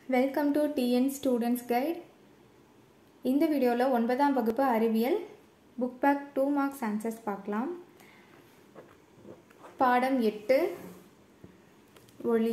welcome to TN students guide இந்த வீடியோவில் ஒன்பதாம் வகுப்பு அறிவியல் book back two marks answers பார்க்கலாம் பாடம் எட்டு ஒளி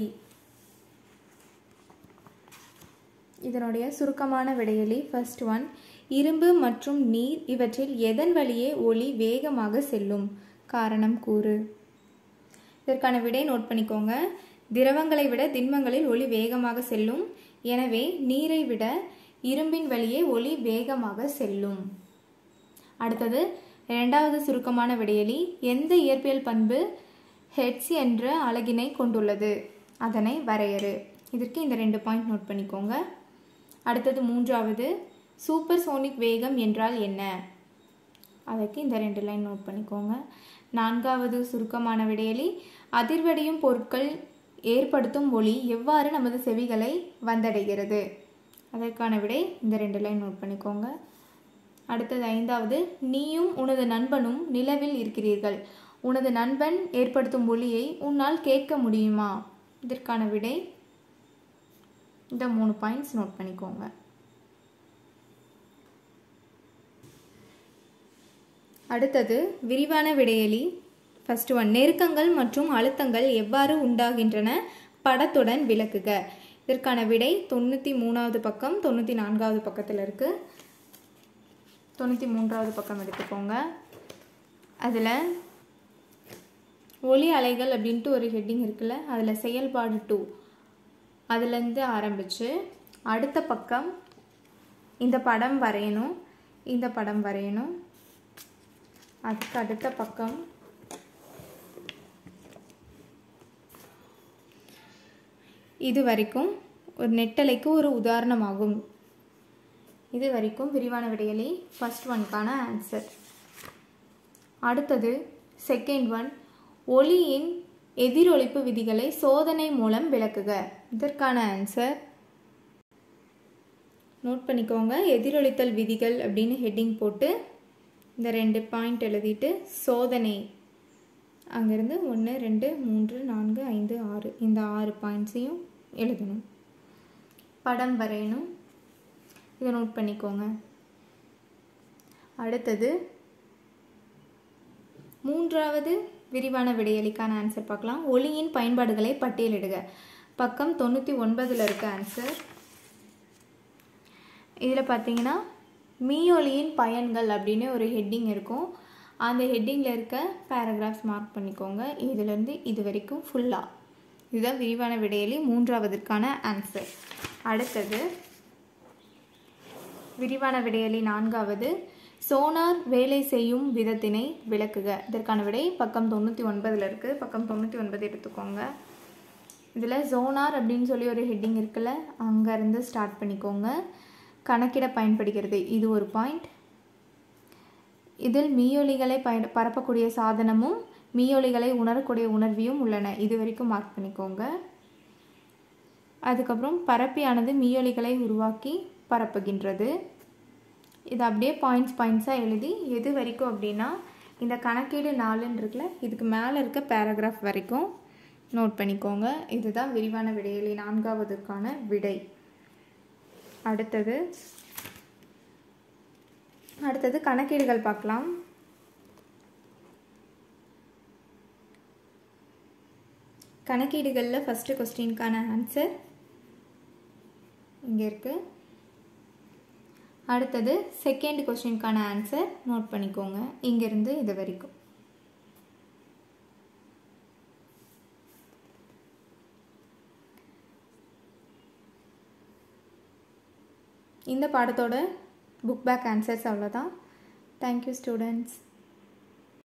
இதனுடைய சுருக்கமான விடையலி ஃபர்ஸ்ட் ஒன் இரும்பு மற்றும் நீர் இவற்றில் எதன் வழியே ஒளி வேகமாக செல்லும் காரணம் கூறு இதற்கான விடை நோட் பண்ணிக்கோங்க திரவங்களை விட திண்மங்களில் ஒளி வேகமாக செல்லும் எனவே நீரை விட இரும்பின் வழியே ஒளி வேகமாக செல்லும் அடுத்தது இரண்டாவது சுருக்கமான விடையலி எந்த இயற்பியல் பண்பு ஹெட்ஸ் என்ற அலகினை கொண்டுள்ளது அதனை வரையறு இதற்கு இந்த ரெண்டு பாயிண்ட் நோட் பண்ணிக்கோங்க அடுத்தது மூன்றாவது சூப்பர் சோனிக் வேகம் என்றால் என்ன அதற்கு இந்த ரெண்டு லைன் நோட் பண்ணிக்கோங்க நான்காவது சுருக்கமான விடையலி அதிர்வடையும் பொருட்கள் ஏற்படுத்தும் ஒளி எவ்வாறு நமது செவிகளை வந்தடைகிறது அதற்கான விடை இந்த ரெண்டு லைன் நோட் பண்ணிக்கோங்க அடுத்தது ஐந்தாவது நீயும் உனது நண்பனும் நிலவில் இருக்கிறீர்கள் உனது நண்பன் ஏற்படுத்தும் ஒளியை உன்னால் கேட்க முடியுமா இதற்கான விடை இந்த மூணு பாயிண்ட்ஸ் நோட் பண்ணிக்கோங்க அடுத்தது விரிவான விடையலி ஃபர்ஸ்ட் ஒன் நெருக்கங்கள் மற்றும் அழுத்தங்கள் எவ்வாறு உண்டாகின்றன படத்துடன் விளக்குக இதற்கான விடை தொண்ணூற்றி மூணாவது பக்கம் தொண்ணூற்றி நான்காவது பக்கத்தில் இருக்குது தொண்ணூற்றி மூன்றாவது பக்கம் எடுத்துக்கோங்க அதில் ஒளி அலைகள் அப்படின்ட்டு ஒரு ஹெட்டிங் இருக்குல்ல அதில் செயல்பாடு டூ அதுலேருந்து ஆரம்பித்து அடுத்த பக்கம் இந்த படம் வரையணும் இந்த படம் வரையணும் அதுக்கு அடுத்த பக்கம் இது வரைக்கும் ஒரு நெட்டலைக்கு ஒரு உதாரணமாகும் இது வரைக்கும் விரிவான விடையலி ஃபர்ஸ்ட் ஒன்க்கான ஆன்சர் அடுத்தது செகண்ட் ஒன் ஒளியின் எதிரொலிப்பு விதிகளை சோதனை மூலம் விளக்குக இதற்கான ஆன்சர் நோட் பண்ணிக்கோங்க எதிரொலித்தல் விதிகள் அப்படின்னு ஹெட்டிங் போட்டு இந்த ரெண்டு பாயிண்ட் எழுதிட்டு சோதனை அங்கேருந்து ஒன்று ரெண்டு மூன்று நான்கு ஐந்து ஆறு இந்த ஆறு பாயிண்ட்ஸையும் எழுதணும் படம் வரையணும் இதை நோட் பண்ணிக்கோங்க அடுத்தது மூன்றாவது விரிவான விடையலிக்கான ஆன்சர் பார்க்கலாம் ஒளியின் பயன்பாடுகளை பட்டியலிடுக பக்கம் தொண்ணூற்றி ஒன்பதில் இருக்க ஆன்சர் இதில் பார்த்தீங்கன்னா மீயொலியின் பயன்கள் அப்படின்னு ஒரு ஹெட்டிங் இருக்கும் அந்த ஹெட்டிங்கில் இருக்க பேராகிராஃப்ஸ் மார்க் பண்ணிக்கோங்க இதுலேருந்து இது வரைக்கும் ஃபுல்லாக இதுதான் விரிவான விடையலி மூன்றாவதற்கான ஆன்சர் அடுத்தது விரிவான விடையலி நான்காவது சோனார் வேலை செய்யும் விதத்தினை விளக்குக இதற்கான விடை பக்கம் தொண்ணூற்றி ஒன்பதில் இருக்குது பக்கம் தொண்ணூற்றி ஒன்பது எடுத்துக்கோங்க இதில் சோனார் அப்படின்னு சொல்லி ஒரு ஹெட்டிங் இருக்குல்ல அங்கேருந்து ஸ்டார்ட் பண்ணிக்கோங்க கணக்கிட பயன்படுகிறது இது ஒரு பாயிண்ட் இதில் மீயொலிகளை பயன் பரப்பக்கூடிய சாதனமும் மீயொலிகளை உணரக்கூடிய உணர்வியும் உள்ளன இது வரைக்கும் மார்க் பண்ணிக்கோங்க அதுக்கப்புறம் பரப்பியானது மீயொலிகளை உருவாக்கி பரப்புகின்றது இது அப்படியே பாயிண்ட்ஸ் பாயிண்ட்ஸாக எழுதி எது வரைக்கும் அப்படின்னா இந்த கணக்கீடு நாலுன்னு இருக்குல்ல இதுக்கு மேலே இருக்க பேராகிராஃப் வரைக்கும் நோட் பண்ணிக்கோங்க இதுதான் விரிவான விடையலி நான்காவதுக்கான விடை அடுத்தது அடுத்தது கணக்கீடுகள் பார்க்கலாம் கணக்கீடுகளில் ஃபஸ்ட்டு கொஸ்டினுக்கான ஆன்சர் இங்கே இருக்குது அடுத்தது செகண்ட் கொஸ்டினுக்கான ஆன்சர் நோட் பண்ணிக்கோங்க இங்கேருந்து இது வரைக்கும் இந்த பாடத்தோட புக் பேக் ஆன்சர்ஸ் அவ்வளோதான் தேங்க்யூ ஸ்டூடெண்ட்ஸ்